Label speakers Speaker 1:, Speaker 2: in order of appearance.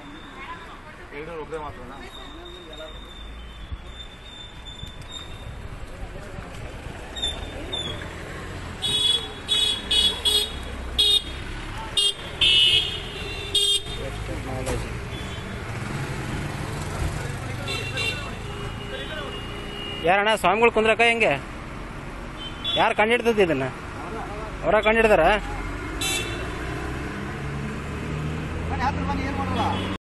Speaker 1: ಎರಡು ಒಬ್ಬರೇ ಮಾತ್ರನಾ
Speaker 2: ಟೆಕ್ನಾಲಜಿ ಯಾರಣ್ಣ ಸ್ವಾಮಿಗಳು ಕುಂದ್ರಕ್ಕ ಹೆಂಗೆ ಯಾರು ಕಂಡಿಡ್ತದ ಇದನ್ನ ಅವರ ಕಂಡಿಡ್ದಾರ
Speaker 1: ಬನ್ನಿ ಹತ್ರ ಬನ್ನಿ ಏನು ಮಾಡಲ್ಲ